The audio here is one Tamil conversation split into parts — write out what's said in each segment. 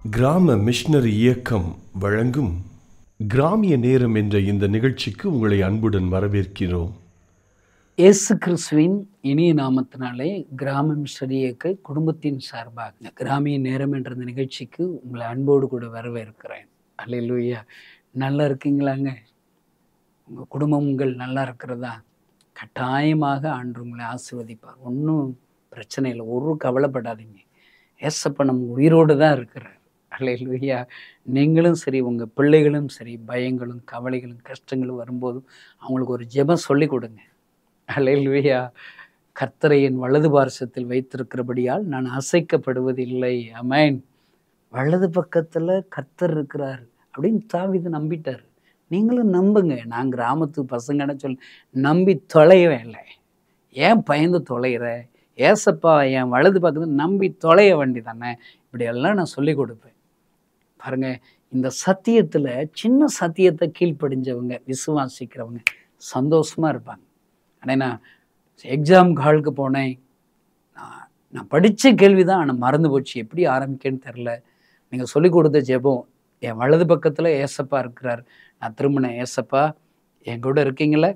கிராம மிஷனரி இயக்கம் வழங்கும் கிராமிய நேரம் என்ற இந்த நிகழ்ச்சிக்கு உங்களை அன்புடன் வரவேற்கிறோம் இயேசு கிறிஸ்துவின் இனிய நாமத்தினாலே கிராமம் சரியக்க குடும்பத்தின் சார்பாக இந்த கிராமிய நேரம் என்ற இந்த நிகழ்ச்சிக்கு உங்களை அன்போடு கூட வரவேற்கிறேன் அல்லேலூயா நல்லா இருக்கீங்களாங்க உங்கள் குடும்பம் உங்கள் நல்லா இருக்கிறதா கட்டாயமாக ஆண்டு உங்களை ஆசிர்வதிப்பார் ஒன்றும் பிரச்சனை இல்லை ஒரு கவலைப்படாதீங்க ஏசப்ப நம்ம உயிரோடு தான் இருக்கிறார் அல்லேலூயா நீங்களும் சரி உங்கள் பிள்ளைகளும் சரி பயங்களும் கவலைகளும் கஷ்டங்களும் வரும்போதும் அவங்களுக்கு ஒரு ஜெபம் சொல்லி கொடுங்க அல்லேலூயா கர்த்தரை என் வலது பார்சத்தில் வைத்திருக்கிறபடியால் நான் அசைக்கப்படுவதில்லை அமேன் வலது பக்கத்தில் கர்த்தர் இருக்கிறார் அப்படின்னு தாவிது நம்பிட்டார் நீங்களும் நம்புங்க நான் கிராமத்து பசங்கன்னு சொல்லி நம்பி தொலையவே இல்லை ஏன் பயந்து தொலைகிற ஏசப்பா என் வலது பக்கத்தில் நம்பி தொலைய வேண்டி தானே இப்படியெல்லாம் நான் சொல்லி கொடுப்பேன் பாருங்க இந்த சத்தியத்தில் சின்ன சத்தியத்தை கீழ்ப்படிஞ்சவங்க விசுவாசிக்கிறவங்க சந்தோஷமாக இருப்பாங்க ஆனால் நான் எக்ஸாம் ஹாலுக்கு போனேன் நான் நான் படித்த கேள்வி தான் ஆனால் மறந்து போச்சு எப்படி ஆரம்பிக்கன்னு தெரில நீங்கள் சொல்லிக் கொடுத்த ஜெபம் என் வலது பக்கத்தில் ஏசப்பா இருக்கிறார் நான் திரும்பினேன் ஏசப்பா என் கூட இருக்கீங்களே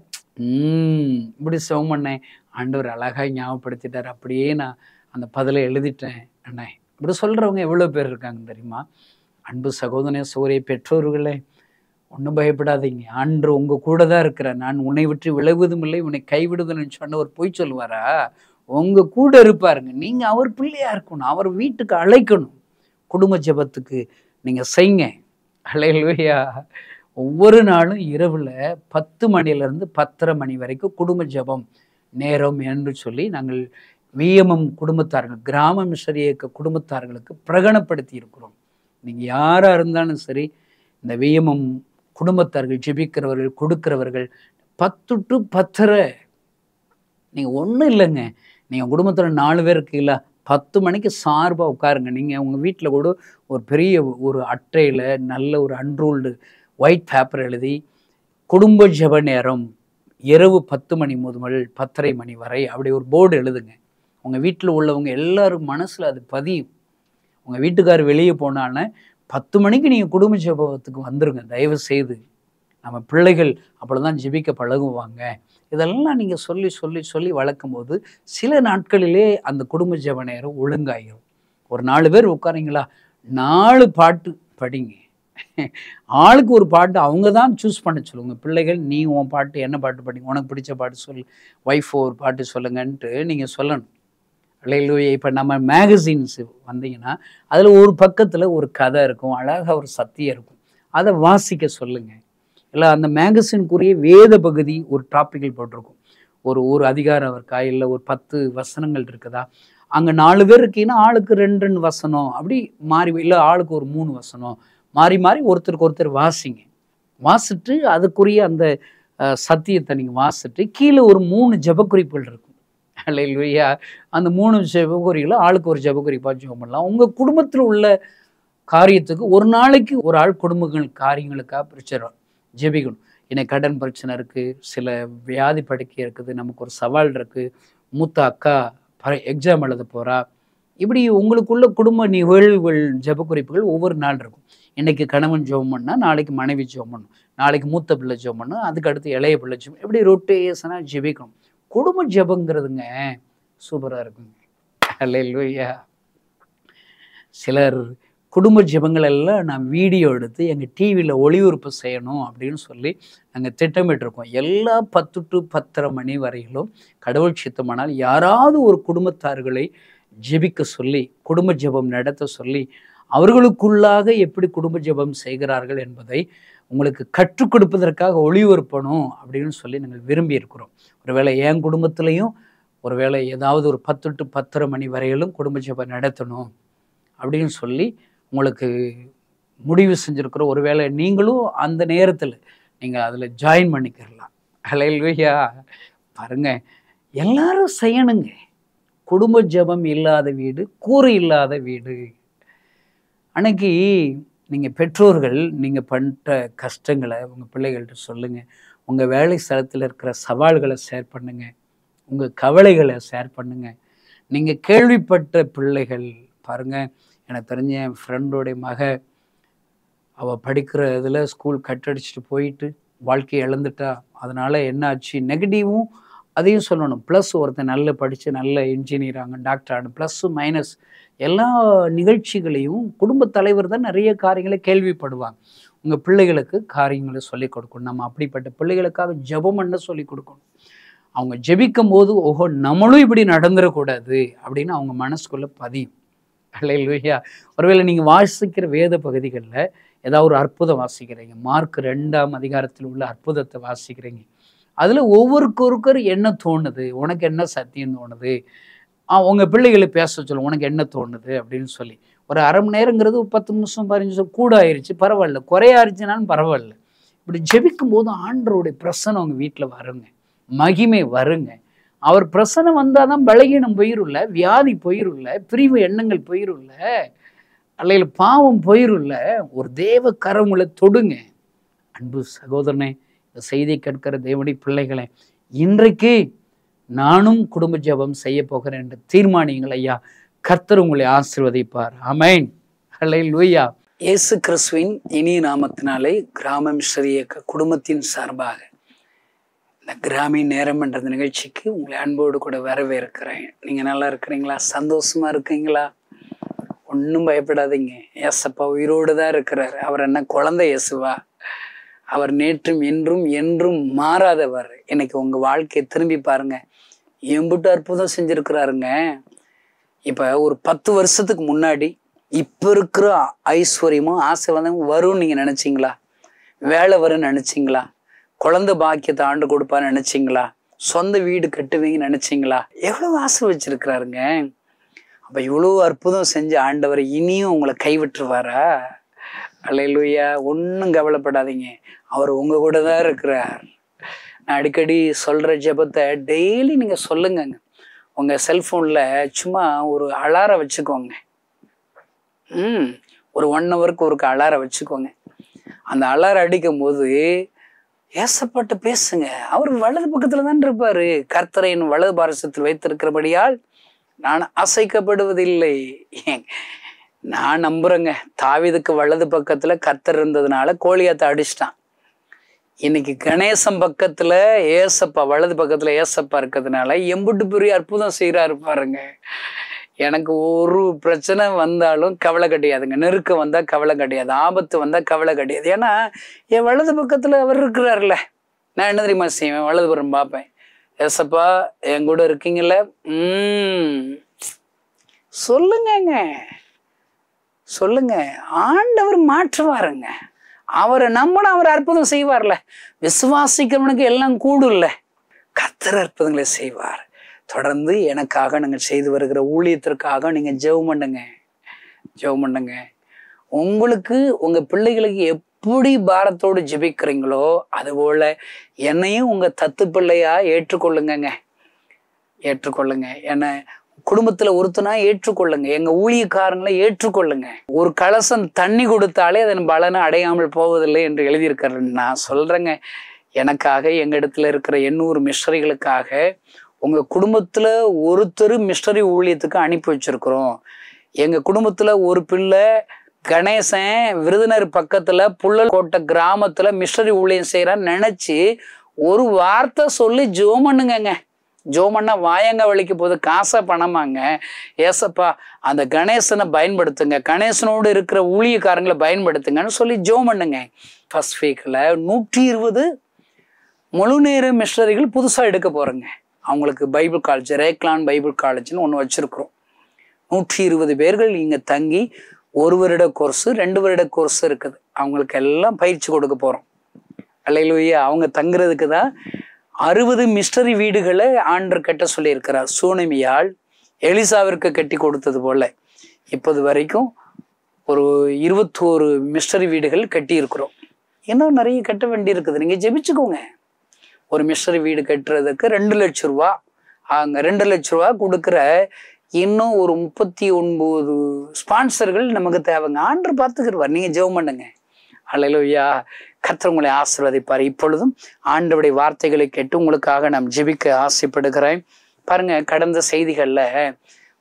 ம் இப்படி சிவம் பண்ணேன் ஆண்டவர் அழகாக ஞாபகப்படுத்திட்டார் அப்படியே நான் அந்த பதிலை எழுதிட்டேன் அண்ணே இப்படி சொல்கிறவங்க எவ்வளோ பேர் இருக்காங்க தெரியுமா அன்பு சகோதரனே சோரிய பெற்றோர்களே ஒன்றும் பயப்படாதீங்க ஆண்டு உங்கள் கூட தான் இருக்கிறேன் நான் உன்னை விட்டு விலகுவதும் இல்லை உன்னை கைவிடுதல்னு சொன்ன ஒரு பொய் சொல்லுவாரா உங்கள் கூட இருப்பாருங்க நீங்கள் அவர் பிள்ளையா இருக்கணும் அவர் வீட்டுக்கு அழைக்கணும் குடும்ப ஜெபத்துக்கு நீங்கள் செய்யுங்க அலையல்வையா ஒவ்வொரு நாளும் இரவில் பத்து மணிலேருந்து பத்தரை மணி வரைக்கும் குடும்ப ஜெபம் நேரம் என்று சொல்லி நாங்கள் விஎம்எம் குடும்பத்தார்கள் கிராம மிஷரி இயக்க குடும்பத்தார்களுக்கு பிரகடனப்படுத்தி இருக்கிறோம் நீங்கள் யாராக இருந்தாலும் சரி இந்த விஎம்எம் குடும்பத்தார்கள் ஜெபிக்கிறவர்கள் கொடுக்கிறவர்கள் பத்து டு பத்தரை நீங்கள் ஒன்றும் இல்லைங்க நீங்கள் குடும்பத்தில் நாலு பேர் இருக்கீங்களா பத்து மணிக்கு சார்பாக உட்காருங்க நீங்கள் உங்கள் வீட்டில் கூட ஒரு பெரிய ஒரு அட்டையில் நல்ல ஒரு அன்ரூல்டு ஒயிட் பேப்பர் எழுதி குடும்ப ஜெப நேரம் இரவு பத்து மணி முதல் பத்தரை மணி வரை அப்படி ஒரு போர்டு எழுதுங்க உங்கள் வீட்டில் உள்ளவங்க எல்லாரும் மனசில் அது பதியும் உங்கள் வீட்டுக்கார் வெளியே போனான்னு பத்து மணிக்கு நீங்கள் குடும்ப ஜெபத்துக்கு வந்துருங்க தயவு செய்து நம்ம பிள்ளைகள் அப்படி தான் ஜெபிக்க பழகுவாங்க இதெல்லாம் நீங்கள் சொல்லி சொல்லி சொல்லி வளர்க்கும் போது சில நாட்களிலே அந்த குடும்ப ஜெப நேரம் ஒழுங்காயிரும் ஒரு நாலு பேர் உட்காரீங்களா நாலு பாட்டு படிங்க ஆளுக்கு ஒரு பாட்டு அவங்க தான் சூஸ் பண்ண சொல்லுங்க பிள்ளைகள் நீ உன் பாட்டு என்ன பாட்டு படிங்க உனக்கு பிடிச்ச பாட்டு சொல் ஒய்ஃப் ஒரு பாட்டு சொல்லுங்கன்ட்டு நீங்கள் சொல்லணும் இல்லையிலூயா இப்போ நம்ம மேகசின்ஸ் வந்தீங்கன்னா அதில் ஒரு பக்கத்தில் ஒரு கதை இருக்கும் அழகாக ஒரு சத்தியம் இருக்கும் அதை வாசிக்க சொல்லுங்கள் இல்லை அந்த மேகசினுக்குரிய வேத பகுதி ஒரு டாப்பிக்கில் போட்டிருக்கும் ஒரு ஒரு அதிகாரம் இருக்கா இல்லை ஒரு பத்து வசனங்கள் இருக்குதா அங்கே நாலு பேர் இருக்கீங்கன்னா ஆளுக்கு ரெண்டு ரெண்டு வசனம் அப்படி மாறி இல்லை ஆளுக்கு ஒரு மூணு வசனம் மாறி மாறி ஒருத்தருக்கு ஒருத்தர் வாசிங்க வாசிட்டு அதுக்குரிய அந்த சத்தியத்தை நீங்கள் வாசிட்டு கீழே ஒரு மூணு ஜபக்குறிப்புகள் இருக்கும் இல்லையா அந்த மூணு ஜபக்குறிகளும் ஆளுக்கு ஒரு ஜபக்குறிப்பாக ஜெபம் பண்ணலாம் உங்கள் குடும்பத்தில் உள்ள காரியத்துக்கு ஒரு நாளைக்கு ஒரு ஆள் குடும்பங்கள் காரியங்களுக்காக பிரிச்சிடும் ஜெபிக்கணும் எனக்கு கடன் பிரச்சனை இருக்குது சில வியாதி படுக்கை இருக்குது நமக்கு ஒரு சவால் இருக்குது மூத்த அக்கா எக்ஸாம் எழுத போகிறா இப்படி உங்களுக்குள்ள குடும்ப நிகழ்வுகள் ஜபக்குறிப்புகள் ஒவ்வொரு நாள் இருக்கும் இன்றைக்கி கணவன் ஜெபம் பண்ணால் நாளைக்கு மனைவி ஜெபம் பண்ணணும் நாளைக்கு மூத்த பிள்ளை ஜெபம் பண்ணணும் அதுக்கு அடுத்து இளைய பிள்ளை ஜெபம் இப்படி ரொட்டேஷனாக ஜெபிக்கணும் குடும்ப ஜெபங்கிறதுங்க சூப்பராக இருக்குங்க அல்லையா சிலர் குடும்ப ஜெபங்கள் எல்லாம் நான் வீடியோ எடுத்து எங்கள் டிவியில் ஒளிபரப்பு செய்யணும் அப்படின்னு சொல்லி நாங்கள் திட்டமிட்டிருக்கோம் எல்லா பத்து டு பத்தரை மணி வரையிலும் கடவுள் சித்தமானால் யாராவது ஒரு குடும்பத்தார்களை ஜெபிக்க சொல்லி குடும்ப ஜெபம் நடத்த சொல்லி அவர்களுக்குள்ளாக எப்படி குடும்ப ஜெபம் செய்கிறார்கள் என்பதை உங்களுக்கு கற்றுக் கொடுப்பதற்காக ஒளிபரப்பணும் அப்படின்னு சொல்லி நாங்கள் விரும்பி இருக்கிறோம் ஒருவேளை என் குடும்பத்திலையும் ஒருவேளை ஏதாவது ஒரு பத்து டு பத்தரை மணி வரையிலும் குடும்ப ஜெபம் நடத்தணும் அப்படின்னு சொல்லி உங்களுக்கு முடிவு செஞ்சுருக்குற ஒருவேளை நீங்களும் அந்த நேரத்தில் நீங்கள் அதில் ஜாயின் பண்ணிக்கிறலாம் அலையில்வையா பாருங்க எல்லாரும் செய்யணுங்க குடும்ப ஜபம் இல்லாத வீடு கூறு இல்லாத வீடு அன்னைக்கு நீங்கள் பெற்றோர்கள் நீங்கள் பண்ணிட்ட கஷ்டங்களை உங்கள் பிள்ளைகள்கிட்ட சொல்லுங்கள் உங்கள் வேலை ஸ்தலத்தில் இருக்கிற சவால்களை ஷேர் பண்ணுங்கள் உங்கள் கவலைகளை ஷேர் பண்ணுங்கள் நீங்கள் கேள்விப்பட்ட பிள்ளைகள் பாருங்கள் எனக்கு தெரிஞ்ச என் ஃப்ரெண்டோடைய மக அவள் படிக்கிற இதில் ஸ்கூல் கட் அடிச்சுட்டு போயிட்டு வாழ்க்கையை இழந்துட்டா அதனால் என்ன ஆச்சு நெகட்டிவும் அதையும் சொல்லணும் ப்ளஸ் ஒருத்தன் நல்ல படித்து நல்ல இன்ஜினியர் ஆங்க டாக்டர் ஆகணும் ப்ளஸ்ஸு மைனஸ் எல்லா நிகழ்ச்சிகளையும் குடும்பத் தலைவர் தான் நிறைய காரியங்களை கேள்விப்படுவாங்க உங்கள் பிள்ளைகளுக்கு காரியங்களை சொல்லிக் கொடுக்கணும் நம்ம அப்படிப்பட்ட பிள்ளைகளுக்காக ஜெபம் பண்ண சொல்லிக் கொடுக்கணும் அவங்க ஜெபிக்கும் போது ஓஹோ நம்மளும் இப்படி நடந்துடக்கூடாது அப்படின்னு அவங்க மனசுக்குள்ளே பதியும் அல்லையா ஒருவேளை நீங்கள் வாசிக்கிற வேத பகுதிகளில் ஏதாவது ஒரு அற்புதம் வாசிக்கிறீங்க மார்க் ரெண்டாம் அதிகாரத்தில் உள்ள அற்புதத்தை வாசிக்கிறீங்க அதில் ஒவ்வொருக்கொருக்கர் என்ன தோணுது உனக்கு என்ன சத்தியம் தோணுது ஆ உங்கள் பிள்ளைகளை பேச சொல்லும் உனக்கு என்ன தோணுது அப்படின்னு சொல்லி ஒரு அரை மணி நேரங்கிறது ஒரு பத்து நிமிஷம் பதினஞ்சு நிமிஷம் கூட ஆயிடுச்சு பரவாயில்ல குறையாயிருச்சுனாலும் பரவாயில்ல இப்படி ஜெபிக்கும் போது ஆண்டருடைய பிரசனம் அவங்க வீட்டில் வருங்க மகிமை வருங்க அவர் பிரசனம் வந்தால் தான் பலகீனம் போயிரும்ல வியாதி போயிரும்ல பிரிவு எண்ணங்கள் போயிரும்ல அல்லையில் பாவம் போயிரும்ல ஒரு தேவ கரங்களை தொடுங்க அன்பு சகோதரனே இந்த செய்தி கேட்கிற தேவடி பிள்ளைகளே இன்றைக்கு நானும் குடும்ப ஜெபம் செய்ய போகிறேன் என்று தீர்மானியுங்கள் ஐயா கர்த்தர் உங்களை ஆசிர்வதிப்பார் அமேன் ஹலை லூயா இயேசு கிறிஸ்துவின் இனிய நாமத்தினாலே கிராம மிஸ்டர் இயக்க குடும்பத்தின் சார்பாக இந்த கிராமிய நேரம் என்ற நிகழ்ச்சிக்கு உங்களை அன்போடு கூட வரவேற்கிறேன் நீங்கள் நல்லா இருக்கிறீங்களா சந்தோஷமா இருக்கீங்களா ஒன்றும் பயப்படாதீங்க ஏசப்பா உயிரோடு தான் இருக்கிறார் அவர் என்ன குழந்தை இயேசுவா அவர் நேற்றும் என்றும் என்றும் மாறாதவர் இன்னைக்கு உங்க வாழ்க்கையை திரும்பி பாருங்க எம்பிட்டு அற்புதம் செஞ்சிருக்கிறாருங்க இப்ப ஒரு பத்து வருஷத்துக்கு முன்னாடி இப்ப இருக்கிற ஐஸ்வர்யமும் ஆசீர்வாதமும் வரும்னு நீங்க நினைச்சீங்களா வேலை வரும்னு நினைச்சீங்களா குழந்தை பாக்கியத்தை ஆண்டு கொடுப்பான்னு நினைச்சீங்களா சொந்த வீடு கட்டுவீங்கன்னு நினைச்சீங்களா எவ்வளவு ஆசை வச்சிருக்கிறாருங்க அப்ப இவ்வளவு அற்புதம் செஞ்ச ஆண்டவர் இனியும் உங்களை கைவிட்டுருவாரா அல்லையா ஒன்றும் கவலைப்படாதீங்க அவர் உங்க கூட தான் இருக்கிறார் நான் அடிக்கடி சொல்ற ஜெபத்தை டெய்லி நீங்க சொல்லுங்கங்க உங்க செல்போன்ல சும்மா ஒரு அலாரம் வச்சுக்கோங்க ம் ஒரு ஒன் ஹவருக்கு ஒரு அலாரம் வச்சுக்கோங்க அந்த அலாரம் அடிக்கும் போது ஏசப்பட்டு பேசுங்க அவர் வலது பக்கத்துல தான் இருப்பாரு கர்த்தரையின் வலது பாரசத்தில் வைத்திருக்கிறபடியால் நான் அசைக்கப்படுவதில்லை நான் நம்புறேங்க தாவிதுக்கு வலது பக்கத்துல கர்த்தர் இருந்ததுனால கோழியாத்த அடிச்சிட்டான் இன்னைக்கு கணேசம் பக்கத்துல ஏசப்பா வலது பக்கத்துல ஏசப்பா இருக்கிறதுனால எம்புட்டு பெரிய அற்புதம் செய்யறாரு பாருங்க எனக்கு ஒரு பிரச்சனை வந்தாலும் கவலை கிடையாதுங்க நெருக்கம் வந்தா கவலை கிடையாது ஆபத்து வந்தா கவலை கிடையாது ஏன்னா என் வலது பக்கத்துல அவர் இருக்கிறார்ல நான் என்ன தெரியுமா செய்வேன் வலதுபுறம் பார்ப்பேன் ஏசப்பா என் கூட இருக்கீங்கல்ல உம் சொல்லுங்கங்க சொல்லுங்க ஆண்டவர் மாற்றுவாருங்க அவரை நம்பினா அவர் அற்புதம் செய்வார்ல விசுவாசிக்கிறவனுக்கு எல்லாம் கூடும்ல கத்தர் அற்புதங்களை செய்வார் தொடர்ந்து எனக்காக நீங்கள் செய்து வருகிற ஊழியத்திற்காக நீங்க ஜெபம் பண்ணுங்க ஜெபம் பண்ணுங்க உங்களுக்கு உங்க பிள்ளைகளுக்கு எப்படி பாரத்தோடு ஜெபிக்கிறீங்களோ அதுபோல என்னையும் உங்க தத்து பிள்ளையா ஏற்றுக்கொள்ளுங்கங்க ஏற்றுக்கொள்ளுங்க என்ன குடும்பத்துல ஒருத்தனா ஏற்றுக்கொள்ளுங்க எங்க ஊழியக்காரங்களை ஏற்றுக்கொள்ளுங்க ஒரு கலசம் தண்ணி கொடுத்தாலே அதன் பலனை அடையாமல் போவதில்லை என்று எழுதியிருக்கிறேன் நான் சொல்றேங்க எனக்காக எங்க இடத்துல இருக்கிற எண்ணூறு மிஸ்டரிகளுக்காக உங்க குடும்பத்துல ஒருத்தர் மிஸ்டரி ஊழியத்துக்கு அனுப்பி வச்சிருக்கிறோம் எங்க குடும்பத்துல ஒரு பிள்ளை கணேசன் விருதுநர் பக்கத்துல புள்ளக்கோட்டை கிராமத்துல மிஸ்டரி ஊழியம் செய்யறான்னு நினைச்சு ஒரு வார்த்தை சொல்லி ஜோம் பண்ணுங்கங்க ஜோமண்ணா வாயங்க வலிக்கு போது காசா பணமாங்க ஏசப்பா அந்த கணேசனை பயன்படுத்துங்க கணேசனோடு இருக்கிற ஊழியக்காரங்களை பயன்படுத்துங்கன்னு சொல்லி ஜோம் பண்ணுங்க ஃபர்ஸ்ட் வீக்கில் நூற்றி இருபது முழு நேர மிஷனரிகள் புதுசாக எடுக்க போகிறோங்க அவங்களுக்கு பைபிள் காலேஜ் ரேக்லான் பைபிள் காலேஜ்னு ஒன்று வச்சுருக்குறோம் நூற்றி இருபது பேர்கள் இங்கே தங்கி ஒரு வருட கோர்ஸு ரெண்டு வருட கோர்ஸ் இருக்குது அவங்களுக்கு எல்லாம் பயிற்சி கொடுக்க போகிறோம் அல்லையிலுயா அவங்க தங்குறதுக்கு தான் அறுபது மிஸ்டரி வீடுகளை ஆண்டர் கட்ட சொல்லியிருக்கிறார் சூனமியால் எலிசாவிற்கு கட்டி கொடுத்தது போல இப்போது வரைக்கும் ஒரு இருபத்தோரு மிஸ்டரி வீடுகள் கட்டி இருக்கிறோம் இன்னும் நிறைய கட்ட வேண்டி இருக்குது நீங்கள் ஜெபிச்சுக்கோங்க ஒரு மிஸ்டரி வீடு கட்டுறதுக்கு ரெண்டு லட்ச ரூபா அங்கே ரெண்டு லட்ச ரூபா கொடுக்குற இன்னும் ஒரு முப்பத்தி ஒன்பது ஸ்பான்சர்கள் நமக்கு தேவைங்க ஆண்டர் பார்த்துக்கிடுவார் நீங்கள் ஜெபம் பண்ணுங்க அல்லையா கர்த்தர் உங்களை ஆசிர்வதிப்பார் இப்பொழுதும் ஆண்டவருடைய வார்த்தைகளை கேட்டு உங்களுக்காக நான் ஜெபிக்க ஆசைப்படுகிறேன் பாருங்க கடந்த செய்திகளில்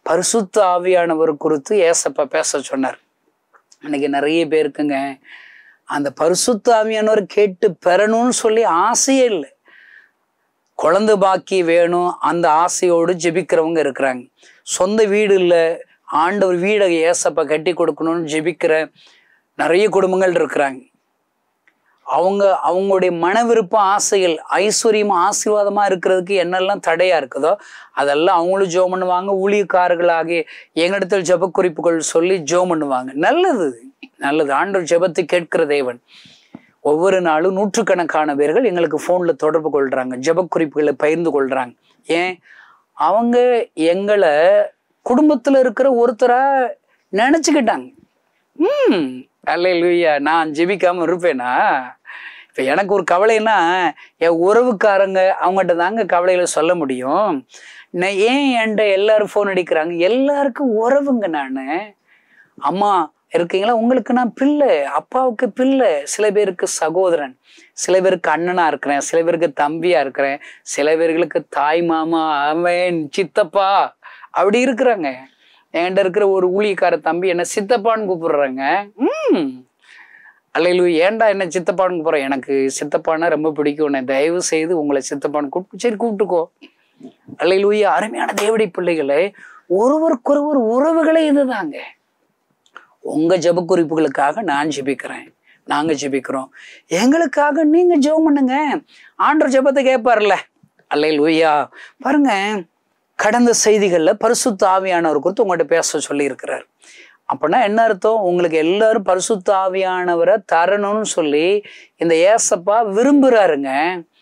பரிசுத்த ஆவியானவர் குறித்து ஏசப்பா பேச சொன்னார் இன்னைக்கு நிறைய பேருக்குங்க அந்த பரிசுத்த ஆவியானவர் கேட்டு பெறணும்னு சொல்லி ஆசையே இல்லை குழந்தை பாக்கி வேணும் அந்த ஆசையோடு ஜெபிக்கிறவங்க இருக்கிறாங்க சொந்த வீடு இல்லை ஆண்டவர் வீடை ஏசப்ப கட்டி கொடுக்கணும்னு ஜெபிக்கிற நிறைய குடும்பங்கள் இருக்கிறாங்க அவங்க அவங்களுடைய மன விருப்ப ஆசைகள் ஐஸ்வர்யம் ஆசீர்வாதமா இருக்கிறதுக்கு என்னெல்லாம் தடையா இருக்குதோ அதெல்லாம் அவங்களும் ஜோம் பண்ணுவாங்க ஊழியக்காரர்களாகி எங்களிடத்தில் ஜெப குறிப்புகள் சொல்லி ஜோம் பண்ணுவாங்க நல்லது நல்லது ஆண்டவர் ஜெபத்தை கேட்கிற தேவன் ஒவ்வொரு நாளும் நூற்றுக்கணக்கான பேர்கள் எங்களுக்கு ஃபோனில் தொடர்பு கொள்கிறாங்க ஜெப குறிப்புகளை பகிர்ந்து கொள்கிறாங்க ஏன் அவங்க எங்களை குடும்பத்தில் இருக்கிற ஒருத்தரா நினச்சிக்கிட்டாங்க ம் அல்லையா நான் ஜெபிக்காம இருப்பேனா இப்போ எனக்கு ஒரு கவலைன்னா என் உறவுக்காரங்க அவங்ககிட்ட தாங்க கவலைகளை சொல்ல முடியும் நான் ஏன் என்கிட்ட எல்லாரும் ஃபோன் அடிக்கிறாங்க எல்லாருக்கும் உறவுங்க நான் அம்மா இருக்கீங்களா உங்களுக்கு நான் பிள்ளை அப்பாவுக்கு பிள்ளை சில பேருக்கு சகோதரன் சில பேருக்கு அண்ணனா இருக்கிறேன் சில பேருக்கு தம்பியா இருக்கிறேன் சில பேர்களுக்கு தாய் மாமா அவன் சித்தப்பா அப்படி இருக்கிறாங்க என்கிட்ட இருக்கிற ஒரு ஊழியக்கார தம்பி என்ன சித்தப்பான்னு கூப்பிடுறாங்க ம் அல்லையிலு ஏன்டா என்ன சித்தப்பான்னு கூப்பிட்றேன் எனக்கு சித்தப்பான்னா ரொம்ப பிடிக்கும் உன்னை தயவு செய்து உங்களை சித்தப்பான்னு கூப்பிட்டு சரி கூப்பிட்டுக்கோ அல்லையிலூயா அருமையான தேவடி பிள்ளைகளே ஒருவருக்கொருவர் உறவுகளே இதுதாங்க உங்க ஜெப குறிப்புகளுக்காக நான் ஜெபிக்கிறேன் நாங்க ஜெபிக்கிறோம் எங்களுக்காக நீங்க ஜெபம் பண்ணுங்க ஆண்டவர் ஜெபத்தை கேட்பார்ல அல்லையில் லூயா பாருங்க கடந்த செய்திகள்ல பரிசுத்த ஆவியானவர் குறித்து உங்கள்கிட்ட பேச சொல்லி இருக்கிறார் அப்படின்னா என்ன அர்த்தம் உங்களுக்கு எல்லாரும் பரிசுத்த ஆவியானவரை தரணும்னு சொல்லி இந்த ஏசப்பா விரும்புறாருங்க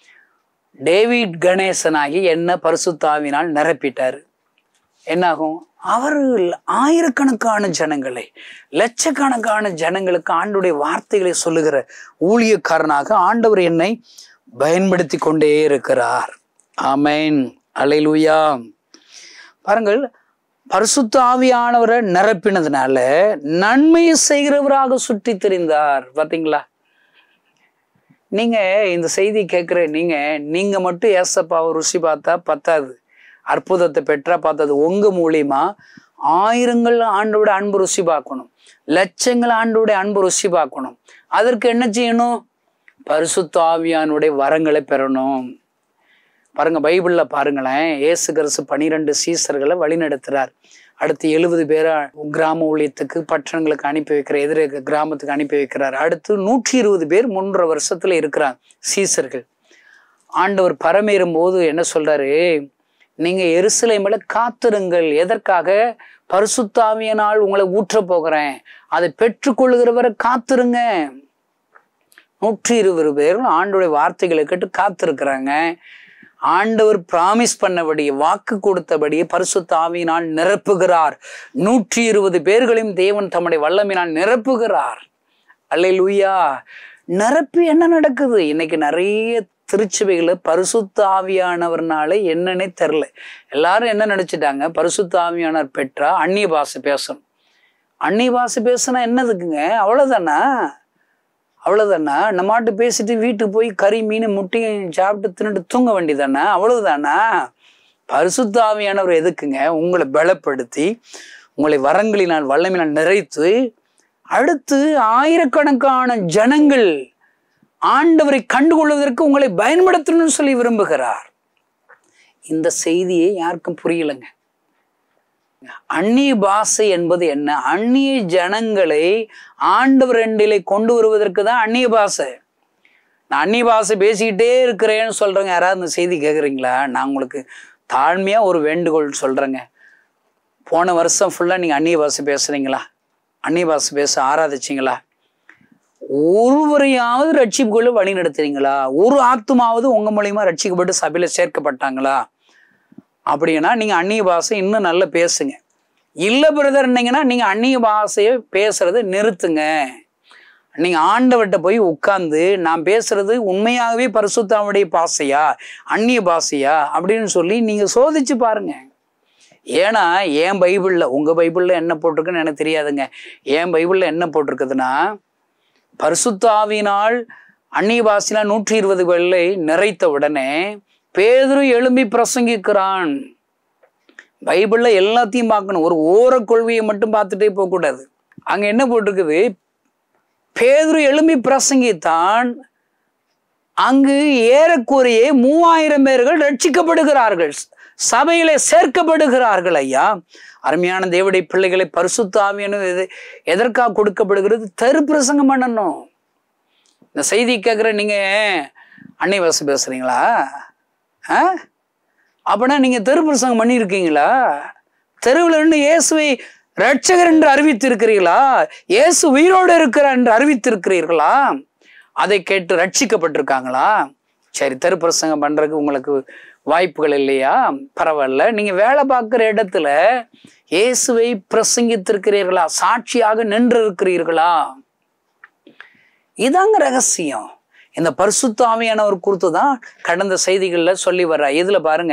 டேவிட் கணேசனாகி என்ன பரிசுத்த ஆவினால் நிரப்பிட்டாரு என்னாகும் அவர்கள் ஆயிரக்கணக்கான ஜனங்களை லட்சக்கணக்கான ஜனங்களுக்கு ஆண்டுடைய வார்த்தைகளை சொல்லுகிற ஊழியக்காரனாக ஆண்டவர் என்னை பயன்படுத்தி கொண்டே இருக்கிறார் ஆமேன் அலையிலுயா பாருங்கள் பரிசுத்த ஆவியானவரை நிரப்பினதுனால நன்மையை செய்கிறவராக சுற்றி தெரிந்தார் பார்த்தீங்களா நீங்க இந்த செய்தி கேட்குற நீங்க நீங்க மட்டும் ஏசப்பாவை ருசி பார்த்தா பத்தாது அற்புதத்தை பெற்றா பார்த்தது உங்க மூலியமா ஆயிரங்கள் ஆண்டோட அன்பு ருசி பார்க்கணும் லட்சங்கள் ஆண்டோட அன்பு ருசி பார்க்கணும் அதற்கு என்ன செய்யணும் பரிசுத்த ஆவியானுடைய வரங்களை பெறணும் பாருங்க பைபிள்ல பாருங்களேன் ஏசு கரசு பனிரெண்டு சீசர்களை வழிநடத்துறார் அடுத்து எழுபது பேரை கிராம ஊழியத்துக்கு பட்டணங்களுக்கு அனுப்பி வைக்கிற எதிரே கிராமத்துக்கு அனுப்பி வைக்கிறார் அடுத்து நூற்றி இருபது பேர் மூன்றரை வருஷத்துல இருக்கிறாங்க சீசர்கள் ஆண்டவர் பரமேறும் போது என்ன சொல்றாரு நீங்க எருசலேமில் காத்திருங்கள் எதற்காக பரிசுத்தாவியனால் உங்களை ஊற்ற போகிறேன் அதை பெற்றுக்கொள்கிறவரை காத்திருங்க நூற்றி இருபது பேரும் ஆண்டோடைய வார்த்தைகளை கேட்டு காத்திருக்கிறாங்க ஆண்டவர் பிராமிஸ் பண்ணபடி வாக்கு கொடுத்தபடி பரிசுத்த ஆவியினால் நிரப்புகிறார் நூற்றி இருபது பேர்களையும் தேவன் தம்முடைய வல்லமினால் நிரப்புகிறார் அல்லை லூயா நிரப்பி என்ன நடக்குது இன்னைக்கு நிறைய திருச்சபைகளை பரிசுத்த ஆவியானவர்னால என்னன்னே தெரில எல்லாரும் என்ன நினைச்சிட்டாங்க பரிசுத்த ஆவியானவர் பெற்றா அந்நிய பாஷை பேசணும் அந்நிய பாஷை பேசினா என்னதுக்குங்க அவ்வளோதானா அவ்வளோதானா நம்மாட்டு பேசிட்டு வீட்டுக்கு போய் கறி மீன் முட்டையும் சாப்பிட்டு தின்னுட்டு தூங்க வேண்டியதானா அவ்வளவுதானா பரிசுத்த ஆவியானவர் எதுக்குங்க உங்களை பலப்படுத்தி உங்களை வரங்களினால் வல்லமையினால் நிறைத்து அடுத்து ஆயிரக்கணக்கான ஜனங்கள் ஆண்டவரை கண்டுகொள்வதற்கு உங்களை பயன்படுத்தணும்னு சொல்லி விரும்புகிறார் இந்த செய்தியை யாருக்கும் புரியலைங்க அந்நிய பாஷை என்பது என்ன அந்நிய ஜனங்களை ஆண்டவர் ரெண்டிலே கொண்டு வருவதற்கு தான் அந்நிய பாஷை நான் அந்நிய பாஷை பேசிக்கிட்டே இருக்கிறேன்னு சொல்றேங்க யாராவது இந்த செய்தி கேட்குறீங்களா நான் உங்களுக்கு தாழ்மையா ஒரு வேண்டுகோள் சொல்றேங்க போன வருஷம் ஃபுல்லாக நீங்கள் அந்நிய பாஷை பேசுறீங்களா அந்நிய பாஷை பேச ஆராதிச்சிங்களா ஒருவரையாவது ரட்சிப்புக்குள்ள வழி நடத்துறீங்களா ஒரு ஆத்துமாவது உங்க மூலியமா ரட்சிக்கப்பட்டு சபையில சேர்க்கப்பட்டாங்களா அப்படின்னா நீங்க அந்நிய பாஷை இன்னும் நல்லா பேசுங்க இல்ல பிரதர்னீங்கன்னா நீங்க அந்நிய பாஷையை பேசுறதை நிறுத்துங்க நீங்க ஆண்டவர்கிட்ட போய் உட்கார்ந்து நான் பேசுறது உண்மையாகவே பரிசுத்தாவுடைய பாசையா அந்நிய பாஷையா அப்படின்னு சொல்லி நீங்க சோதிச்சு பாருங்க ஏன்னா என் பைபிள்ல உங்க பைபிள்ல என்ன போட்டிருக்குன்னு எனக்கு தெரியாதுங்க என் பைபிள்ல என்ன போட்டிருக்குதுன்னா பரிசுத்தாவினால் அந்நிய பாசினால் நூற்றி இருபது வெள்ளை நிறைத்த உடனே பேதுரு எழும்பி பிரசங்கிக்கிறான் பைபிளில் எல்லாத்தையும் பார்க்கணும் ஒரு ஓர கொள்கையை மட்டும் பார்த்துட்டே போகக்கூடாது அங்கே என்ன போட்டிருக்குது பேதுரு எழும்பி பிரசங்கித்தான் அங்கு ஏறக்குறைய மூவாயிரம் பேர்கள் ரட்சிக்கப்படுகிறார்கள் சபையிலே சேர்க்கப்படுகிறார்கள் ஐயா அருமையான தேவடைய பிள்ளைகளை பரிசுத்தாமியனு இது எதற்காக கொடுக்கப்படுகிறது தெரு பிரசங்கம் பண்ணணும் இந்த செய்தி கேட்குற நீங்க அன்னை வாசி பேசுறீங்களா ஆ அப்படின்னா நீங்க தெரு பிரசங்கம் பண்ணியிருக்கீங்களா தெருவில் இருந்து இயேசுவை ரட்சகர் என்று அறிவித்திருக்கிறீர்களா இயேசு உயிரோடு இருக்கிறார் என்று அறிவித்திருக்கிறீர்களா அதை கேட்டு ரட்சிக்கப்பட்டிருக்காங்களா சரி தெரு பிரசங்கம் பண்றதுக்கு உங்களுக்கு வாய்ப்புகள் இல்லையா பரவாயில்ல நீங்க வேலை பார்க்குற இடத்துல இயேசுவை பிரசங்கித்திருக்கிறீர்களா சாட்சியாக நின்று இருக்கிறீர்களா இதாங்க ரகசியம் இந்த பரிசுத்த ஆவியானவர் குறித்து தான் கடந்த செய்திகளில் சொல்லி வர்றா இதுல பாருங்க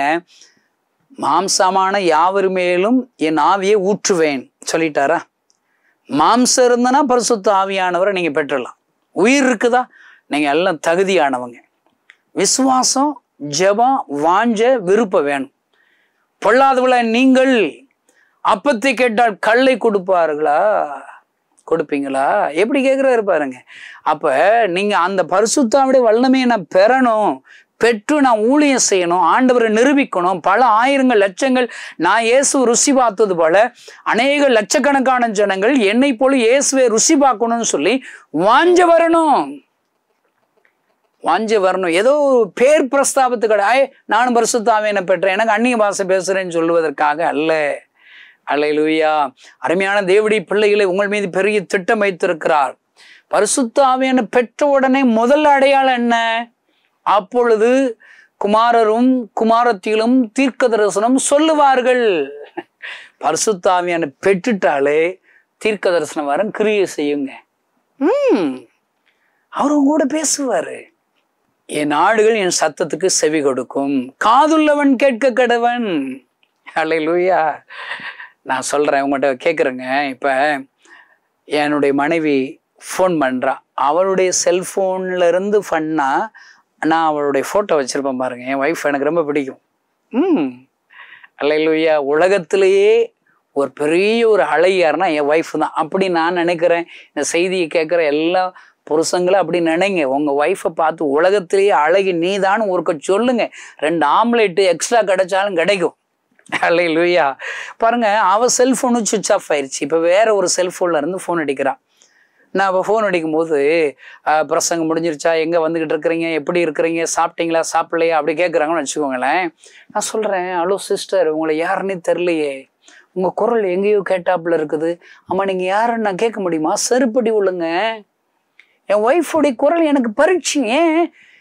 மாம்சமான யாவர் மேலும் என் ஆவியை ஊற்றுவேன் சொல்லிட்டாரா மாம்சம் இருந்தனா பரிசுத்த ஆவியானவரை நீங்க பெற்றலாம் உயிர் இருக்குதா நீங்க எல்லாம் தகுதியானவங்க விசுவாசம் ஜெபம் வாஞ்ச விருப்பம் வேணும் பொல்லாதவள நீங்கள் அப்பத்தை கேட்டால் கல்லை கொடுப்பார்களா கொடுப்பீங்களா எப்படி கேட்குறாரு பாருங்க அப்ப நீங்க அந்த பரிசுத்தாவுடைய வல்லமையை நான் பெறணும் பெற்று நான் ஊழியம் செய்யணும் ஆண்டவரை நிரூபிக்கணும் பல ஆயிரங்கள் லட்சங்கள் நான் இயேசு ருசி பார்த்தது போல அநேக லட்சக்கணக்கான ஜனங்கள் என்னை போல இயேசுவை ருசி பார்க்கணும்னு சொல்லி வாஞ்ச வரணும் வாஞ்ச வரணும் ஏதோ ஒரு பேர் பிரஸ்தாபத்து கிடையாது நானும் பரிசுத்தாவியனை பெற்றேன் எனக்கு அந்நிய பாஷை பேசுறேன்னு சொல்லுவதற்காக அல்ல அல்லேலூயா அருமையான தேவடி பிள்ளைகளை உங்கள் மீது பெரிய திட்டம் வைத்திருக்கிறார் பரிசுத்த ஆவியான பெற்ற உடனே முதல் அடையாளம் என்ன அப்பொழுது குமாரரும் குமாரத்திலும் தீர்க்க தரிசனம் சொல்லுவார்கள் பரிசுத்த ஆவியான பெற்றுட்டாலே தீர்க்க தரிசனம் வரும் கிரியை செய்யுங்க ம் அவரும் கூட பேசுவாரு என் ஆடுகள் என் சத்தத்துக்கு செவி கொடுக்கும் காதுள்ளவன் கேட்க கடவன் அல்லேலூயா நான் சொல்கிறேன் உங்கள்கிட்ட கேட்குறேங்க இப்போ என்னுடைய மனைவி ஃபோன் பண்ணுறா அவளுடைய செல்ஃபோன்ல இருந்து பண்ணா நான் அவளுடைய ஃபோட்டோ வச்சுருப்பேன் பாருங்க என் ஒய்ஃப் எனக்கு ரொம்ப பிடிக்கும் ம் அல்லேலூயா உலகத்திலேயே ஒரு பெரிய ஒரு அழகியார்னா என் ஒய்ஃப் தான் அப்படி நான் நினைக்கிறேன் இந்த செய்தியை கேட்குற எல்லா புருஷங்களும் அப்படி நினைங்க உங்கள் ஒய்ஃபை பார்த்து உலகத்திலேயே அழகி நீதான்னு ஒருக்க சொல்லுங்க ரெண்டு ஆம்லேட்டு எக்ஸ்ட்ரா கிடைச்சாலும் கிடைக்கும் அல்ல லூயா பாருங்க அவ செல்ஃபோனும் சுவிச் ஆஃப் ஆயிடுச்சு இப்போ வேற ஒரு செல்ஃபோன்ல இருந்து ஃபோன் அடிக்கிறான் நான் இப்போ ஃபோன் அடிக்கும்போது அஹ், பிரசங்கம் முடிஞ்சிருச்சா எங்கே வந்துக்கிட்டு இருக்கிறீங்க எப்படி இருக்கிறீங்க சாப்பிட்டீங்களா சாப்பிடலையா அப்படி கேட்குறாங்கன்னு வச்சுக்கோங்களேன் நான் சொல்கிறேன் ஹலோ சிஸ்டர் உங்களை யாருன்னே தெரிலையே உங்கள் குரல் எங்கேயோ கேட்டாப்புல இருக்குது அம்மா நீங்கள் யாருன்னு நான் கேட்க முடியுமா செருப்படி உள்ளுங்க என் ஒய்ஃபுடைய குரல் எனக்கு பரிச்சயம் ஏன்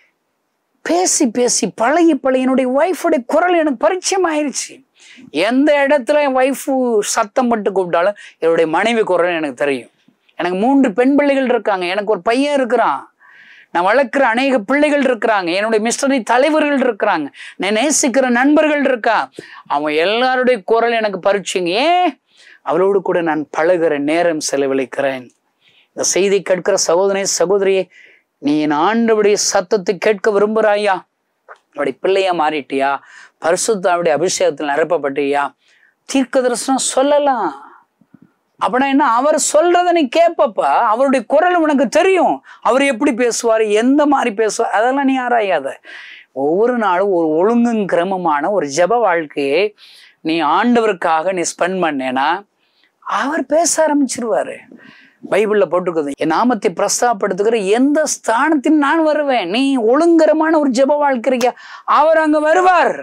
பேசி பேசி பழகி பழகி என்னுடைய ஒய்ஃபுடைய குரல் எனக்கு பரிச்சயம் ஆயிடுச்சு எந்த இடத்துல என் ஒய்ஃபு சத்தம் பட்டு கூப்பிட்டாலும் என்னுடைய மனைவி குரல் எனக்கு தெரியும் எனக்கு மூன்று பெண் பிள்ளைகள் இருக்காங்க எனக்கு ஒரு பையன் இருக்கிறான் நான் வளர்க்குற அநேக பிள்ளைகள் இருக்கிறாங்க என்னுடைய மிஸ்டரி தலைவர்கள் இருக்கிறாங்க நான் நேசிக்கிற நண்பர்கள் இருக்கா அவன் எல்லாருடைய குரல் எனக்கு பரிச்சுங்க ஏன் அவளோடு கூட நான் பழகுற நேரம் செலவழிக்கிறேன் இந்த செய்தி கேட்கிற சகோதரி சகோதரியே நீ என் ஆண்டவுடைய சத்தத்தை கேட்க விரும்புகிறாயா அப்படி பிள்ளையா மாறிட்டியா பரிசுத்தாவுடைய அபிஷேகத்தில் நிரப்பப்பட்டியா தீர்க்க தரிசனம் சொல்லலாம் அப்படின்னா என்ன அவர் சொல்றத நீ கேட்பப்பா அவருடைய குரல் உனக்கு தெரியும் அவர் எப்படி பேசுவார் எந்த மாதிரி பேசுவார் அதெல்லாம் நீ ஆராயாத ஒவ்வொரு நாளும் ஒரு ஒழுங்கும் கிரமமான ஒரு ஜெப வாழ்க்கையை நீ ஆண்டவருக்காக நீ ஸ்பெண்ட் பண்ணேன்னா அவர் பேச ஆரம்பிச்சிருவாரு பைபிள்ல போட்டிருக்குது என் நாமத்தை பிரஸ்தாப்படுத்துகிற எந்த ஸ்தானத்தின் நான் வருவேன் நீ ஒழுங்கரமான ஒரு ஜெப வாழ்க்கையா அவர் அங்க வருவார்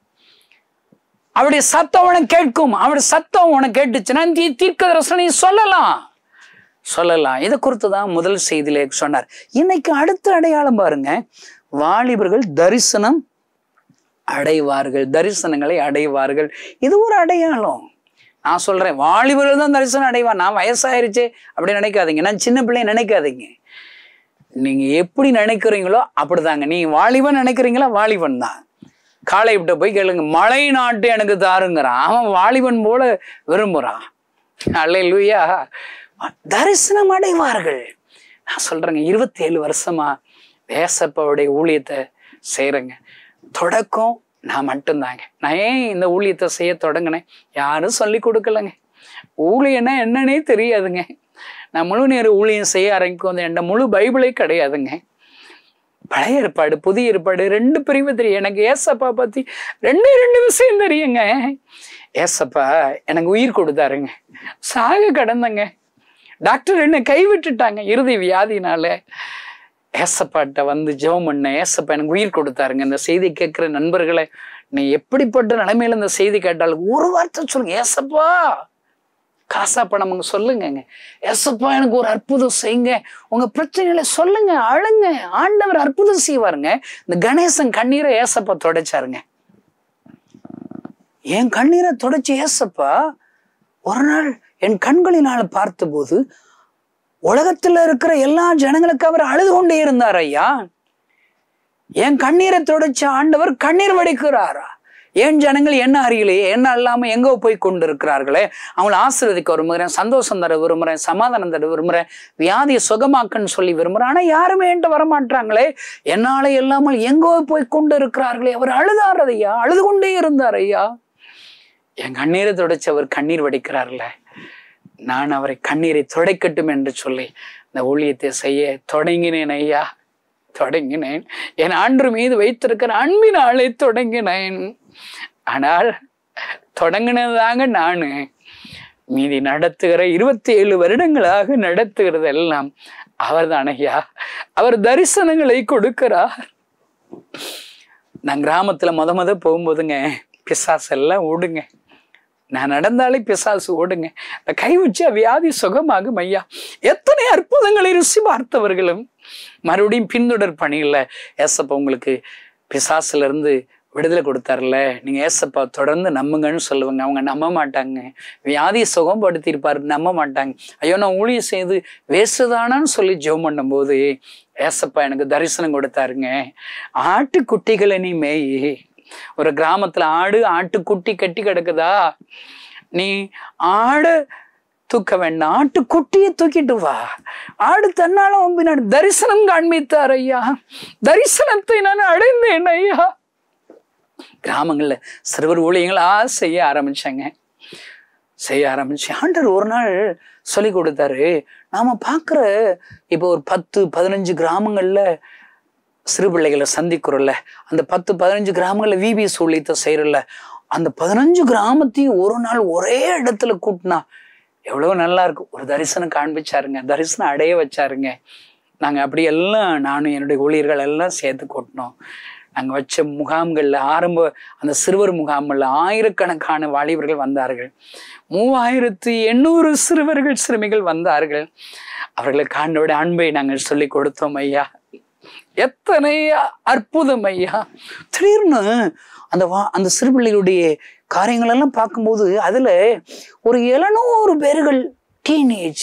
அவருடைய சத்தம் உனக்கு கேட்கும் அவருடைய சத்தம் உனக்கு கேட்டுச்சுன்னா நீ தீர்க்க தரிசனம் நீ சொல்லலாம் சொல்லலாம் இதை குறித்து தான் முதல் செய்தியிலே சொன்னார் இன்னைக்கு அடுத்த அடையாளம் பாருங்க வாலிபர்கள் தரிசனம் அடைவார்கள் தரிசனங்களை அடைவார்கள் இது ஒரு அடையாளம் நான் சொல்றேன் வாலிபர்கள் தான் தரிசனம் அடைவான் நான் வயசாயிருச்சே அப்படி நினைக்காதீங்க நான் சின்ன பிள்ளை நினைக்காதீங்க நீங்க எப்படி நினைக்கிறீங்களோ அப்படிதாங்க நீ வாலிபன் நினைக்கிறீங்களா வாலிபன் தான் காளை விட்ட போய் கேளுங்க மலை நாட்டு எனக்கு தாருங்கிறான் அவன் வாலிபன் போல விரும்புறான் அல்லேலூயா தரிசனம் அடைவார்கள் நான் சொல்றேங்க இருபத்தேழு வருஷமா தேசப்பாவுடைய ஊழியத்தை செய்கிறேங்க தொடக்கம் நான் மட்டும்தாங்க நான் ஏன் இந்த ஊழியத்தை செய்ய தொடங்கினேன் யாரும் சொல்லி கொடுக்கலங்க ஊழியன்னா என்னன்னே தெரியாதுங்க நான் முழு நேர ஊழியம் செய்ய ஆரம்பிக்கும் போது என்கிட்ட முழு பைபிளே கிடையாதுங்க பழைய ஏற்பாடு புதிய ஏற்பாடு ரெண்டு பிரிவு தெரியும் எனக்கு ஏசப்பா பத்தி ரெண்டு ரெண்டு விஷயம் தெரியுங்க ஏசப்பா எனக்கு உயிர் கொடுத்தாருங்க சாக கடந்தங்க டாக்டர் என்ன கைவிட்டுட்டாங்க இறுதி வியாதினால ஏசப்பாட்ட வந்து ஜெபம் பண்ண ஏசப்பா எனக்கு உயிர் கொடுத்தாருங்க இந்த செய்தி கேட்குற நண்பர்களை நீ எப்படிப்பட்ட நிலைமையில இந்த செய்தி கேட்டாலும் ஒரு வார்த்தை சொல்லுங்க ஏசப்பா காசா பணம் சொல்லுங்கங்க ஏசப்பா எனக்கு ஒரு அற்புதம் செய்யுங்க உங்க பிரச்சனைகளை சொல்லுங்க அழுங்க ஆண்டவர் அற்புதம் செய்வாருங்க இந்த கணேசன் கண்ணீரை ஏசப்பா தொடச்சாருங்க என் கண்ணீரை தொடச்சி ஏசப்பா ஒரு நாள் என் கண்களினால் பார்த்தபோது உலகத்துல இருக்கிற எல்லா ஜனங்களுக்கு அவர் அழுது கொண்டே இருந்தார் ஐயா என் கண்ணீரை தொடச்ச ஆண்டவர் கண்ணீர் வடிக்கிறாரா ஏன் ஜனங்கள் என்ன அறியலையே என்ன அல்லாம எங்கோ போய் கொண்டு இருக்கிறார்களே அவங்கள ஆசீர்வதிக்க விரும்புகிறேன் சந்தோஷம் தர விரும்புகிறேன் சமாதானம் தர விரும்புகிறேன் வியாதியை சுகமாக்கன்னு சொல்லி விரும்புகிறேன் ஆனா யாருமே என்கிட்ட வரமாட்டாங்களே என்னால இல்லாமல் எங்கோ போய் கொண்டு இருக்கிறார்களே அவர் அழுதார் ஐயா அழுது கொண்டே இருந்தார் ஐயா என் கண்ணீரை துடைச்சு அவர் கண்ணீர் வடிக்கிறார்ல நான் அவரை கண்ணீரை துடைக்கட்டும் என்று சொல்லி இந்த ஊழியத்தை செய்ய தொடங்கினேன் ஐயா தொடங்கினேன் என் ஆண்டு மீது வைத்திருக்கிற அன்பினாலே தொடங்கினேன் ஆனால் தொடங்கினதாங்க நானு மீதி நடத்துகிற இருபத்தி ஏழு வருடங்களாக நடத்துகிறது எல்லாம் அவர்தான் ஐயா அவர் தரிசனங்களை கொடுக்கிறார் நான் கிராமத்துல முத முத போகும்போதுங்க பிசாசு எல்லாம் ஓடுங்க நான் நடந்தாலே பிசாசு ஓடுங்க இந்த கை வச்சா வியாதி சுகமாகும் ஐயா எத்தனை அற்புதங்களை ருசி பார்த்தவர்களும் மறுபடியும் பின்தொடர் பணியில் ஏசப்பா உங்களுக்கு பிசாசுல இருந்து விடுதலை கொடுத்தாருல நீங்க ஏசப்பா தொடர்ந்து நம்புங்கன்னு சொல்லுவாங்க அவங்க நம்ப மாட்டாங்க வியாதியை சுகப்படுத்தியிருப்பாரு நம்ப மாட்டாங்க ஐயோ நான் ஊழியம் செய்து வேசுதானான்னு சொல்லி ஜெபம் பண்ணும்போது ஏசப்பா எனக்கு தரிசனம் கொடுத்தாருங்க ஆட்டுக்குட்டிகளை நீ மேயி ஒரு கிராமத்துல ஆடு ஆட்டுக்குட்டி கட்டி கிடக்குதா நீ ஆடு தூக்க வேண்டாம் ஆட்டுக்குட்டியை தூக்கிட்டு வா ஆடு தன்னாலும் உன் பின்னாடி தரிசனம் காண்பித்தார் ஐயா தரிசனத்தை நான் அடைந்தேன் ஐயா கிராமங்கள்ல சிறுவர் ஊழியங்களா செய்ய ஆரம்பிச்சாங்க செய்ய ஆரம்பிச்சு ஆண்டர் ஒரு நாள் சொல்லி கொடுத்தாரு நாம பார்க்குற இப்போ ஒரு பத்து பதினஞ்சு கிராமங்கள்ல சிறு பிள்ளைகளை சந்திக்கிறோம்ல அந்த பத்து பதினஞ்சு கிராமங்கள்ல விபிஎஸ் ஊழியத்தை செய்யறோம்ல அந்த பதினஞ்சு கிராமத்தையும் ஒரு நாள் ஒரே இடத்துல கூட்டினா எவ்வளவு நல்லா இருக்கும் ஒரு தரிசனம் காண்பிச்சாருங்க தரிசனம் அடைய வச்சாருங்க நாங்க அப்படி எல்லாம் நானும் என்னுடைய ஊழியர்கள் எல்லாம் சேர்த்து கூட்டினோம் நாங்க வச்ச முகாம்கள்ல ஆரம்ப அந்த சிறுவர் முகாம்ல ஆயிரக்கணக்கான வாலிபர்கள் வந்தார்கள் மூவாயிரத்து எண்ணூறு சிறுவர்கள் சிறுமிகள் வந்தார்கள் அவர்களுக்கு ஆண்டோட அன்பை நாங்கள் சொல்லி கொடுத்தோம் ஐயா எத்தனை அற்புதம் ஐயா திடீர்னு அந்த வா அந்த சிறுபிள்ளைகளுடைய காரியங்கள் எல்லாம் பார்க்கும்போது அதுல ஒரு எழுநூறு பேர்கள் டீனேஜ்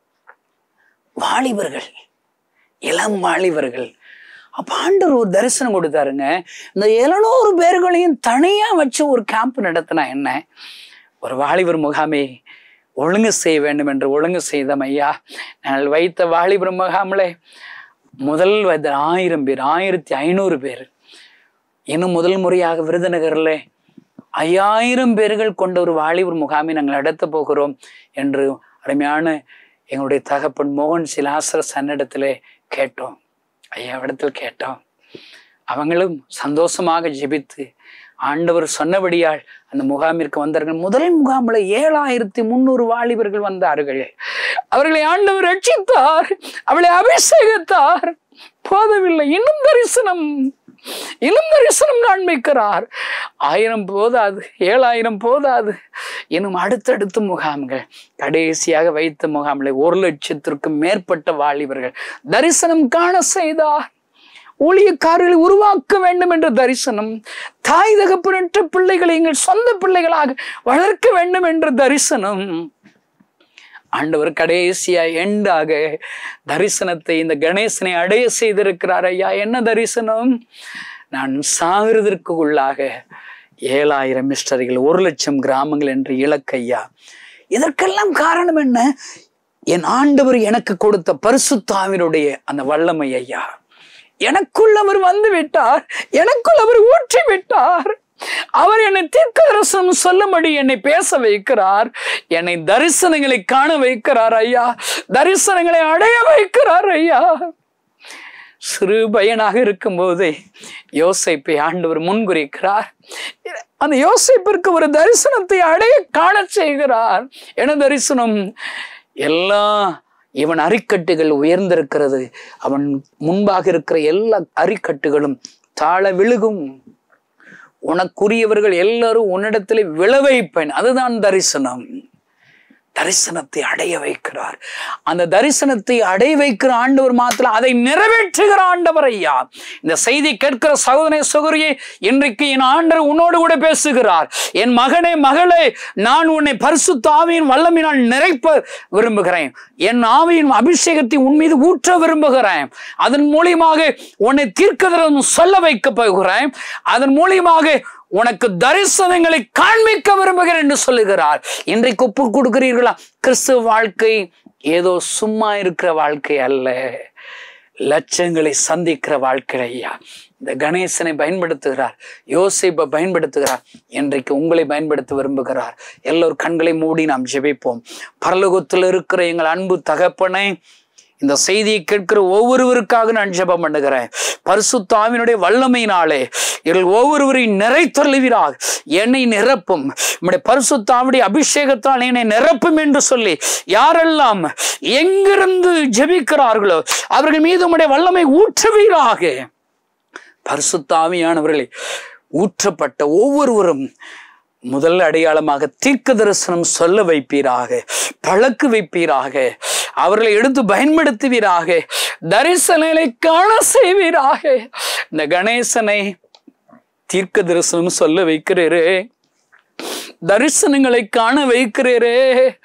வாலிபர்கள் இளம் வாலிபர்கள் அப்ப ஆண்டவர் ஒரு தரிசனம் கொடுத்தாருங்க இந்த எழுநூறு பேர்களையும் தனியா வச்சு ஒரு கேம்ப் நடத்தினா என்ன ஒரு வாலிபர் முகாமை ஒழுங்கு செய்ய வேண்டும் என்று ஒழுங்கு செய்தோம் ஐயா நாங்கள் வைத்த வாலிபர் முகாமில் முதல் வயது ஆயிரம் பேர் ஆயிரத்தி ஐநூறு பேர் இன்னும் முதல் முறையாக விருதுநகரில் ஐயாயிரம் பேர்கள் கொண்ட ஒரு வாலிபர் முகாமை நாங்கள் நடத்த போகிறோம் என்று அருமையான எங்களுடைய தகப்பன் மோகன் சிலாசர சன்னிடத்திலே கேட்டோம் ஐயா இடத்தில் கேட்டோம் அவங்களும் சந்தோஷமாக ஜெபித்து ஆண்டவர் சொன்னபடியால் அந்த முகாமிற்கு வந்தார்கள் முதல் முகாமில் ஏழாயிரத்தி முன்னூறு வாலிபர்கள் வந்தார்கள் அவர்களை ஆண்டவர் ரட்சித்தார் அவளை அபிஷேகத்தார் போதவில்லை இன்னும் தரிசனம் இன்னும் தரிசனம் காண்பிக்கிறார் ஆயிரம் போதாது ஏழாயிரம் போதாது இன்னும் அடுத்தடுத்த முகாம்கள் கடைசியாக வைத்த முகாமில் ஒரு லட்சத்திற்கும் மேற்பட்ட வாலிபர்கள் தரிசனம் காண செய்தார் ஊழியக்காரர்களை உருவாக்க வேண்டும் என்ற தரிசனம் தாய் தகப்பனற்ற பிள்ளைகளை எங்கள் சொந்த பிள்ளைகளாக வளர்க்க வேண்டும் என்ற தரிசனம் ஆண்டவர் கடைசியா எண்டாக தரிசனத்தை இந்த கணேசனை அடைய செய்திருக்கிறார் ஐயா என்ன தரிசனம் நான் சாகிறதற்கு உள்ளாக ஏழாயிரம் மிஸ்டரிகள் ஒரு லட்சம் கிராமங்கள் என்று இலக்கையா இதற்கெல்லாம் காரணம் என்ன என் ஆண்டவர் எனக்கு கொடுத்த பரிசுத்தாவினுடைய அந்த வல்லமை ஐயா எனக்குள் அவர் வந்து விட்டார் எனக்குள் அவர் ஊற்றி விட்டார் அவர் என்னை தீர்க்க தரிசனம் சொல்லும்படி என்னை பேச வைக்கிறார் என்னை தரிசனங்களை காண வைக்கிறார் ஐயா தரிசனங்களை அடைய வைக்கிறார் ஐயா சிறு பையனாக இருக்கும்போதே யோசைப்பை ஆண்டவர் முன்குறிக்கிறார் அந்த யோசைப்பிற்கு ஒரு தரிசனத்தை அடைய காண செய்கிறார் என்ன தரிசனம் எல்லா இவன் அரிக்கட்டுகள் உயர்ந்திருக்கிறது அவன் முன்பாக இருக்கிற எல்லா அரிக்கட்டுகளும் தாழ விழுகும் உனக்குரியவர்கள் எல்லாரும் உன்னிடத்தில் விளைவைப்பேன் அதுதான் தரிசனம் தரிசனத்தை அடைய வைக்கிறார் அந்த தரிசனத்தை அடைய வைக்கிற ஆண்டவர் மாத்திரம் அதை நிறைவேற்றுகிற ஆண்டவர் ஐயா இந்த செய்தி கேட்கிற சகோதரனை சகோதரியே இன்றைக்கு என் ஆண்டவர் உன்னோடு கூட பேசுகிறார் என் மகனே மகளே நான் உன்னை பரிசுத்த ஆவியின் வல்லமினால் நிறைப்ப விரும்புகிறேன் என் ஆவியின் அபிஷேகத்தை உன் மீது ஊற்ற விரும்புகிறேன் அதன் மூலியமாக உன்னை தீர்க்கதரம் சொல்ல வைக்க போகிறேன் அதன் மூலியமாக உனக்கு தரிசனங்களை காண்பிக்க விரும்புகிறேன் என்று சொல்லுகிறார் இன்றைக்கு ஒப்பு கொடுக்கிறீர்களா கிறிஸ்துவ வாழ்க்கை ஏதோ சும்மா இருக்கிற வாழ்க்கை அல்ல லட்சங்களை சந்திக்கிற வாழ்க்கை ஐயா இந்த கணேசனை பயன்படுத்துகிறார் யோசிப்பை பயன்படுத்துகிறார் இன்றைக்கு உங்களை பயன்படுத்த விரும்புகிறார் எல்லோரும் கண்களை மூடி நாம் ஜெபிப்போம் பரலோகத்தில் இருக்கிற எங்கள் அன்பு தகப்பனை இந்த செய்தியை கேட்கிற ஒவ்வொருவருக்காக நான் ஜெபம் பண்ணுகிறேன் பரிசுத்தாவினுடைய வல்லமையினாலே இவர்கள் ஒவ்வொருவரையும் நிறைத்தொழுவீராக என்னை நிரப்பும் நம்முடைய பரிசுத்தாவுடைய அபிஷேகத்தால் என்னை நிரப்பும் என்று சொல்லி யாரெல்லாம் எங்கிருந்து ஜெபிக்கிறார்களோ அவர்கள் மீது உம்முடைய வல்லமை ஊற்றுவீராக பரிசுத்தாவியானவர்களை ஊற்றப்பட்ட ஒவ்வொருவரும் முதல் அடையாளமாக தீர்க்க தரிசனம் சொல்ல வைப்பீராக பழக்கு வைப்பீராக அவர்களை எடுத்து பயன்படுத்துவீராக தரிசனங்களை காண செய்வீராக இந்த கணேசனை தீர்க்க தரிசனம் சொல்ல வைக்கிறீரே தரிசனங்களை காண வைக்கிறீரே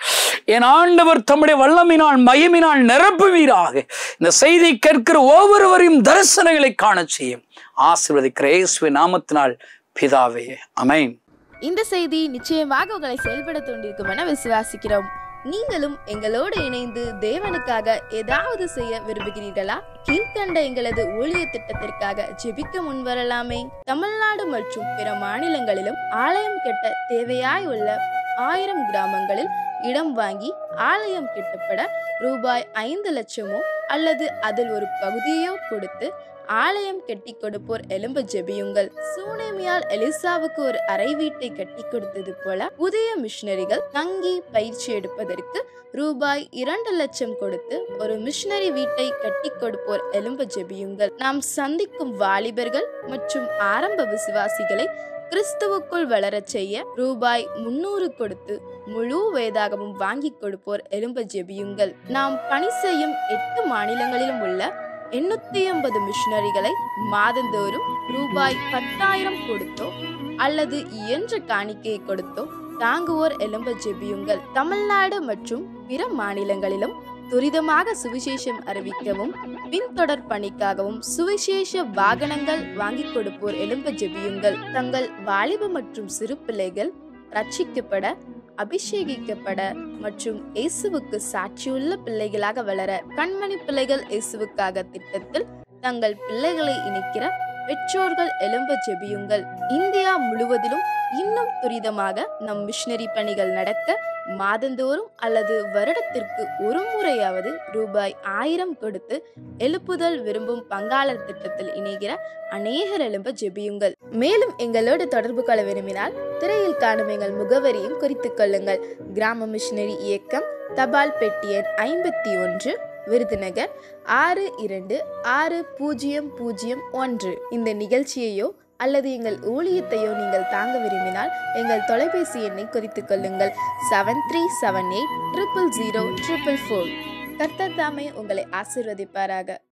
என் ஆண்டவர் தம்முடைய வல்லமினால் மயமினால் நிரப்புவீராக இந்த செய்தி கேட்கிற ஒவ்வொருவரையும் தரிசனங்களை காண செய்யும் ஆசீர்வதிக்கிற இயேசுவின் நாமத்தினால் பிதாவே அமேன் இந்த செய்தி நிச்சயமாக உங்களை செயல்பட தூண்டிருக்கும் என விசுவாசிக்கிறோம் நீங்களும் எங்களோடு இணைந்து தேவனுக்காக ஏதாவது செய்ய விரும்புகிறீர்களா கீழ்கண்ட எங்களது ஊழிய திட்டத்திற்காக ஜெபிக்க முன்வரலாமே தமிழ்நாடு மற்றும் பிற மாநிலங்களிலும் ஆலயம் கட்ட தேவையாய் உள்ள ஆயிரம் கிராமங்களில் இடம் வாங்கி ஆலயம் கட்டப்பட ரூபாய் ஐந்து லட்சமோ அல்லது அதில் ஒரு பகுதியோ கொடுத்து ஆலயம் கட்டி கொடுப்போர் எலும்ப ஜெபியுங்கள் சூனேமியால் எலிசாவுக்கு ஒரு அறை வீட்டை கட்டி கொடுத்தது போல புதிய மிஷனரிகள் தங்கி பயிற்சி எடுப்பதற்கு ரூபாய் இரண்டு லட்சம் கொடுத்து ஒரு மிஷனரி வீட்டை கட்டி கொடுப்போர் எலும்ப ஜெபியுங்கள் நாம் சந்திக்கும் வாலிபர்கள் மற்றும் ஆரம்ப விசுவாசிகளை கிறிஸ்துவுக்குள் வளரச் செய்ய ரூபாய் முன்னூறு கொடுத்து முழு வேதாகமும் வாங்கி கொடுப்போர் எலும்ப ஜெபியுங்கள் நாம் பணி செய்யும் எட்டு மாநிலங்களிலும் உள்ள எண்ணூத்தி ஐம்பது மிஷனரிகளை மாதந்தோறும் ரூபாய் பத்தாயிரம் கொடுத்தோ அல்லது இயன்ற காணிக்கையை கொடுத்தோ தாங்குவோர் எலும்ப ஜெபியுங்கள் தமிழ்நாடு மற்றும் பிற மாநிலங்களிலும் துரிதமாக சுவிசேஷம் அறிவிக்கவும் பின்தொடர் பணிக்காகவும் சுவிசேஷ வாகனங்கள் வாங்கி கொடுப்போர் எலும்ப ஜெபியுங்கள் தங்கள் வாலிப மற்றும் சிறு பிள்ளைகள் ரட்சிக்கப்பட அபிஷேகிக்கப்பட மற்றும் இயேசுவுக்கு சாட்சியுள்ள பிள்ளைகளாக வளர கண்மணி பிள்ளைகள் இயேசுவுக்காக திட்டத்தில் தங்கள் பிள்ளைகளை இணைக்கிற பெற்றோர்கள் எலும்ப ஜெபியுங்கள் இந்தியா முழுவதிலும் இன்னும் துரிதமாக நம் மிஷனரி பணிகள் நடக்க மாதந்தோறும் அல்லது வருடத்திற்கு ஒரு முறையாவது ரூபாய் ஆயிரம் கொடுத்து எழுப்புதல் விரும்பும் பங்காளர் திட்டத்தில் இணைகிற அநேகர் எழும்ப ஜெபியுங்கள் மேலும் எங்களோடு தொடர்பு கொள்ள விரும்பினால் திரையில் காணும் எங்கள் முகவரியும் குறித்துக் கொள்ளுங்கள் கிராம மிஷனரி இயக்கம் தபால் பெட்டி எண் ஐம்பத்தி ஒன்று விருதுநகர் ஆறு இரண்டு ஆறு பூஜ்ஜியம் பூஜ்ஜியம் ஒன்று இந்த நிகழ்ச்சியையோ அல்லது எங்கள் ஊழியத்தையோ நீங்கள் தாங்க விரும்பினால் எங்கள் தொலைபேசி எண்ணை குறித்துக் கொள்ளுங்கள் seven three seven eight triple zero triple four கர்த்தர் தாமே உங்களை ஆசிர்வதிப்பாராக